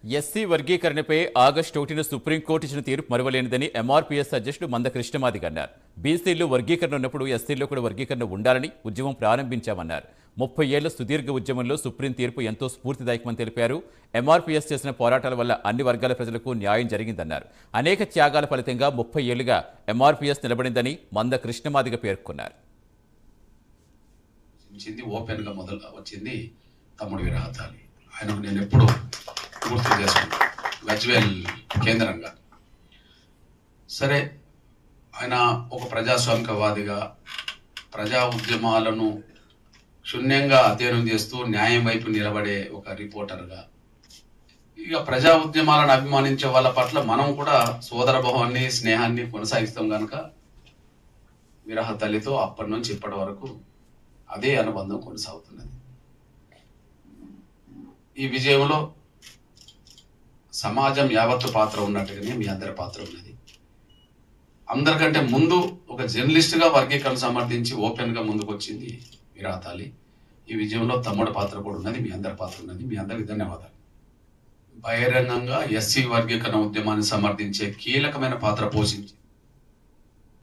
SC వర్గీకరణపై August ఒకటిన supreme court ఇచ్చిన తీర్పు మరువలేనిదని ఎంఆర్పీఎస్ అధ్యక్షుడు మంద కృష్ణమాదిగ అన్నారు బీసీలు వర్గీకరణ ఉన్నప్పుడు ఎస్సీల్లో కూడా వర్గీకరణ ఉండాలని ఉద్యమం ప్రారంభించామన్నారు ముప్పై ఏళ్ల సుదీర్ఘ ఉద్యమంలో సుప్రీం తీర్పు ఎంతో స్ఫూర్తిదాయకమని తెలిపారు ఎంఆర్పీఎస్ చేసిన పోరాటాల వల్ల అన్ని వర్గాల ప్రజలకు న్యాయం జరిగిందన్నారు అనేక త్యాగాల ఫలితంగా ముప్పై ఏళ్లుగా ఎంఆర్పీఎస్ నిలబడిందని మంద కృష్ణమాదిగ పేర్కొన్నారు వచ్చింది ఓపెన్ గా మొదలు వచ్చింది తమ్ముడు విరహతాలి ఆయనకు నేను ఎప్పుడు గుర్తు చేసుకుంటాను గజ్వేల్ కేంద్రంగా సరే ఆయన ఒక ప్రజాస్వామికవాదిగా ప్రజా ఉద్యమాలను శూన్యంగా అధ్యయనం చేస్తూ న్యాయం వైపు నిలబడే ఒక రిపోర్టర్గా ఇక ప్రజా ఉద్యమాలను అభిమానించే వాళ్ళ పట్ల మనం కూడా సోదర భావాన్ని స్నేహాన్ని కొనసాగిస్తాం కనుక విరహ తల్లితో అప్పటి నుంచి ఇప్పటి వరకు అదే అనుబంధం కొనసాగుతున్నది ఈ విజయంలో సమాజం యావత్తు పాత్ర ఉన్నట్టుగానే మీ అందరి పాత్ర ఉన్నది అందరికంటే ముందు ఒక జర్నలిస్ట్గా వర్గీకరణ సమర్థించి ఓపెన్గా ముందుకు వచ్చింది విరాతాలి ఈ విజయంలో తమ్ముడు పాత్ర కూడా ఉన్నది మీ అందరి పాత్ర ఉన్నది మీ అందరికి ధన్యవాదాలు బహిరంగంగా ఎస్సీ వర్గీకరణ ఉద్యమాన్ని సమర్థించే కీలకమైన పాత్ర పోషించి